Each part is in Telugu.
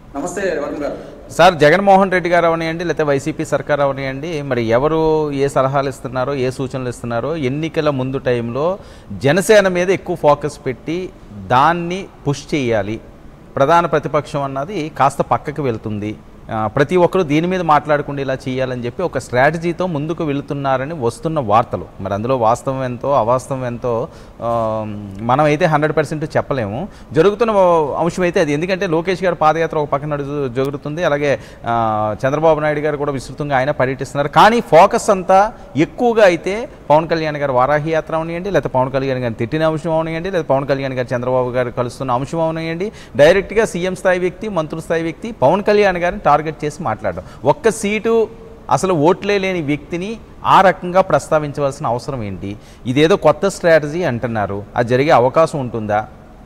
నమస్తే వరుణ్ గారు సార్ జగన్మోహన్ రెడ్డి గారు అవనియండి లేకపోతే వైసీపీ సర్కార్ అవనియండి మరి ఎవరు ఏ సలహాలు ఇస్తున్నారో ఏ సూచనలు ఇస్తున్నారో ఎన్నికల ముందు టైంలో జనసేన మీద ఎక్కువ ఫోకస్ పెట్టి దాన్ని పుష్ చేయాలి ప్రధాన ప్రతిపక్షం అన్నది కాస్త పక్కకు వెళ్తుంది ఆ, ప్రతి ఒక్కరు దీని మీద మాట్లాడకుండా ఇలా చేయాలని చెప్పి ఒక స్ట్రాటజీతో ముందుకు వెళుతున్నారని వస్తున్న వార్తలు మరి అందులో వాస్తవం ఎంతో అవాస్తవం ఎంతో ఆ, మనమైతే హండ్రెడ్ పర్సెంట్ చెప్పలేము జరుగుతున్న అంశం అయితే అది ఎందుకంటే లోకేష్ గారు పాదయాత్ర ఒక పక్కన నడుచు జరుగుతుంది అలాగే ఆ, చంద్రబాబు నాయుడు గారు కూడా విస్తృతంగా ఆయన పర్యటిస్తున్నారు కానీ ఫోకస్ అంతా ఎక్కువగా అయితే పవన్ కళ్యాణ్ గారు వారాహి యాత్ర అవనియండి లేదా పవన్ కళ్యాణ్ గారిని తిట్టిన అంశం అవనియండి లేదా పవన్ కళ్యాణ్ గారు చంద్రబాబు గారు కలుస్తున్న అంశం అవనియండి డైరెక్ట్గా సీఎం స్థాయి వ్యక్తి మంత్రుల స్థాయి వ్యక్తి పవన్ కళ్యాణ్ గారిని టార్గెట్ చేసి మాట్లాడడం ఒక్క సీటు అసలు ఓట్లే లేని వ్యక్తిని ఆ రకంగా ప్రస్తావించవలసిన అవసరం ఏంటి ఇదేదో కొత్త స్ట్రాటజీ అంటున్నారు అది జరిగే అవకాశం ఉంటుందా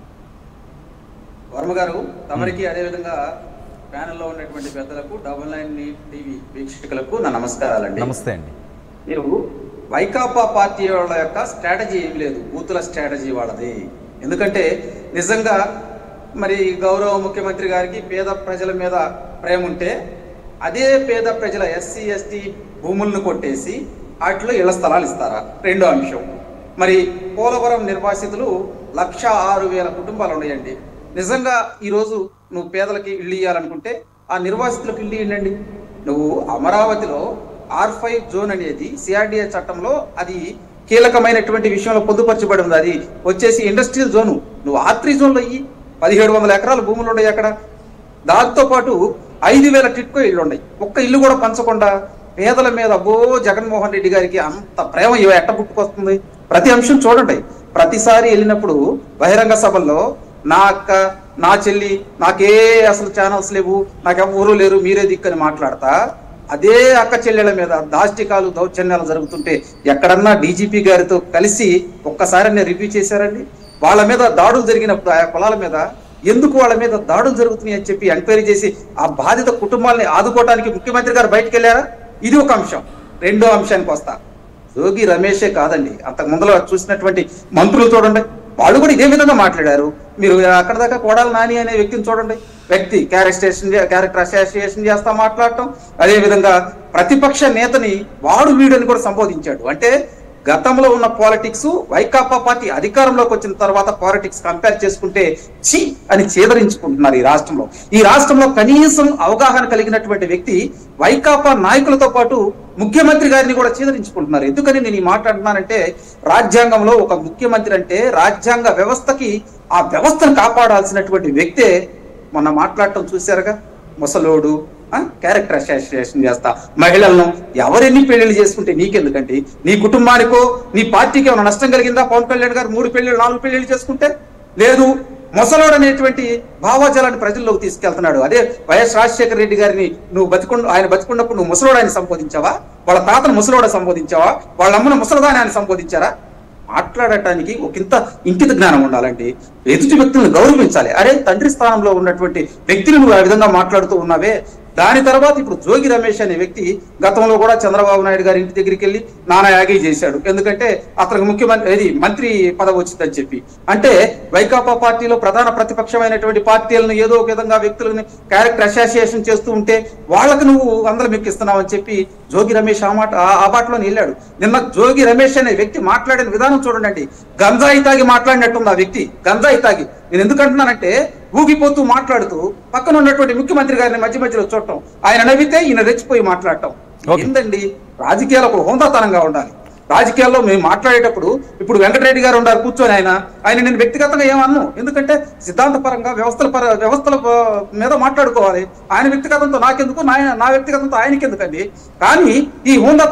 వర్మ గారు తమరికి అదేవిధంగా ప్యానెల్లో ఉన్నటువంటి పెద్దలకు డబుల్ నైన్ టీవీ వీక్షకులకు నా నమస్కారాలండి నమస్తే అండి మీరు వైకాపా పార్టీ వాళ్ళ యొక్క స్ట్రాటజీ ఏం లేదు బూతుల స్ట్రాటజీ వాళ్ళది ఎందుకంటే నిజంగా మరి గౌరవ ముఖ్యమంత్రి గారికి పేద ప్రజల మీద ప్రేమ ఉంటే అదే పేద ప్రజల ఎస్సీ ఎస్టీ భూములను కొట్టేసి వాటిలో ఇళ్ల స్థలాలు ఇస్తారా రెండో అంశం మరి పోలవరం నిర్వాసితులు లక్ష ఆరు వేల కుటుంబాలు ఉన్నాయండి నిజంగా ఈరోజు నువ్వు పేదలకి ఇల్లు ఇవ్వాలనుకుంటే ఆ నిర్వాసితులకు ఇల్లు ఇవ్వండి నువ్వు అమరావతిలో ఆర్ ఫైవ్ జోన్ అనేది సిఆర్డిఏ చట్టంలో అది కీలకమైనటువంటి విషయంలో పొందుపరచబడి ఉంది అది వచ్చేసి ఇండస్ట్రియల్ జోను నువ్వు ఆర్ త్రీ జోన్లో ఇయ్యి పదిహేడు వందల ఎకరాల భూములు ఉన్నాయి అక్కడ దాంతో పాటు ఐదు వేల టిట్కో ఇల్లు ఉన్నాయి ఒక్క ఇల్లు కూడా పంచకుండా పేదల మీద అబ్బో జగన్మోహన్ రెడ్డి గారికి అంత ప్రేమ ఇవ ఎట్ట పుట్టుకొస్తుంది ప్రతి అంశం చూడండి ప్రతిసారి వెళ్ళినప్పుడు బహిరంగ సభల్లో నా అక్క నా చెల్లి నాకే అసలు ఛానల్స్ లేవు నాకెవ్వరూ లేరు మీరే దిక్కని మాట్లాడతా అదే అక్క చెల్లెల మీద దాష్టికాలు దౌర్జన్యాలు జరుగుతుంటే ఎక్కడన్నా డీజీపీ గారితో కలిసి ఒక్కసారి రివ్యూ చేశారండి వాళ్ళ మీద దాడులు జరిగినప్పుడు ఆ కులాల మీద ఎందుకు వాళ్ళ మీద దాడులు జరుగుతున్నాయి అని చెప్పి ఎంక్వైరీ చేసి ఆ బాధిత కుటుంబాలని ఆదుకోవడానికి ముఖ్యమంత్రి గారు బయటకు వెళ్ళారా ఇది ఒక అంశం రెండో అంశానికి వస్తా జోగి రమేషే కాదండి అంతకు ముందర చూసినటువంటి మంత్రులు చూడండి వాళ్ళు కూడా ఇదే విధంగా మాట్లాడారు మీరు అక్కడ దాకా కోడాల నాని అనే వ్యక్తిని చూడండి వ్యక్తి క్యారెక్టరేషన్ క్యారెక్టర్ అసోసియేషన్ చేస్తా మాట్లాడటం అదే విధంగా ప్రతిపక్ష నేతని వాడు వీడని కూడా సంబోధించాడు అంటే గతంలో ఉన్న పాలిటిక్స్ వైకాపా పార్టీ అధికారంలోకి వచ్చిన తర్వాత పాలిటిక్స్ కంపేర్ చేసుకుంటే చి అని చేదరించుకుంటున్నారు ఈ రాష్ట్రంలో ఈ రాష్ట్రంలో కనీసం అవగాహన కలిగినటువంటి వ్యక్తి వైకాపా నాయకులతో పాటు ముఖ్యమంత్రి గారిని కూడా చేదరించుకుంటున్నారు ఎందుకని నేను ఈ మాట్లాడుతున్నానంటే రాజ్యాంగంలో ఒక ముఖ్యమంత్రి అంటే రాజ్యాంగ వ్యవస్థకి ఆ వ్యవస్థను కాపాడాల్సినటువంటి వ్యక్తే మొన్న మాట్లాడటం చూశారుగా ముసలోడు ఆ, క్యారెక్టర్ అసోసియేషన్ చేస్తా మహిళలను ఎవరెన్ని పెళ్లిళ్ళు చేసుకుంటే నీకెందుకండి నీ కుటుంబానికో నీ పార్టీకి ఏమైనా నష్టం కలిగిందా పవన్ కళ్యాణ్ గారు మూడు పెళ్లిళ్ళు నాలుగు పెళ్లిళ్ళు చేసుకుంటే లేదు ముసలోడు అనేటువంటి భావాజాలాన్ని ప్రజల్లోకి తీసుకెళ్తున్నాడు అదే వైఎస్ రాజశేఖర రెడ్డి గారిని నువ్వు బతికుండు ఆయన బతికున్నప్పుడు నువ్వు ముసలోడు ఆయన సంబోధించావా వాళ్ళ తాతను ముసలోడ సంబోధించావా వాళ్ళ అమ్మను ముసలదాని ఆయన సంబోధించారా మాట్లాడటానికి ఒక ఇంత ఇంకిత జ్ఞానం ఉండాలండి ఎదుటి వ్యక్తులను గౌరవించాలి అరే తండ్రి స్థానంలో ఉన్నటువంటి వ్యక్తిని నువ్వు ఆ విధంగా మాట్లాడుతూ ఉన్నావే దాని తర్వాత ఇప్పుడు జోగి రమేష్ అనే వ్యక్తి గతంలో కూడా చంద్రబాబు నాయుడు గారి ఇంటి దగ్గరికి వెళ్ళి నానా యాగి చేశాడు ఎందుకంటే అతనికి ముఖ్యమంత్రి ఏది మంత్రి పదవి వచ్చిందని చెప్పి అంటే వైకాపా పార్టీలో ప్రధాన ప్రతిపక్షమైనటువంటి పార్టీలను ఏదో ఒక విధంగా వ్యక్తులని క్యారెక్టర్ అసోసియేషన్ చేస్తూ ఉంటే వాళ్ళకు నువ్వు అందరం ఎక్కిస్తున్నావు అని చెప్పి జోగి రమేష్ ఆ మాట ఆ- ఆ బాటలో వెళ్ళాడు నిన్న జోగి రమేష్ అనే వ్యక్తి మాట్లాడిన విధానం చూడండి గంజాయి తాగి మాట్లాడినట్టుంది ఆ వ్యక్తి గంజాయి తాగి నేను ఎందుకు అంటున్నానంటే ఊగిపోతూ మాట్లాడుతూ పక్కన ఉన్నటువంటి ముఖ్యమంత్రి గారిని మధ్య మధ్యలో చూడటం ఆయన నవ్వితే ఈయన రెచ్చిపోయి మాట్లాడటం Okay. ఏందండి రాజకీయాలు ఒక హోందాతనంగా ఉండాలి రాజకీయాల్లో మేము మాట్లాడేటప్పుడు ఇప్పుడు వెంకటరెడ్డి గారు ఉన్నారు కూర్చొని ఆయన ఆయన నేను వ్యక్తిగతంగా ఏమన్ను ఎందుకంటే సిద్ధాంతపరంగా వ్యవస్థల పర వ్యవస్థల ప- మీద మాట్లాడుకోవాలి ఆయన వ్యక్తిగతంతో నాకెందుకు నా నా వ్యక్తిగతంతో ఆయనకి ఎందుకండి కానీ ఈ హోందా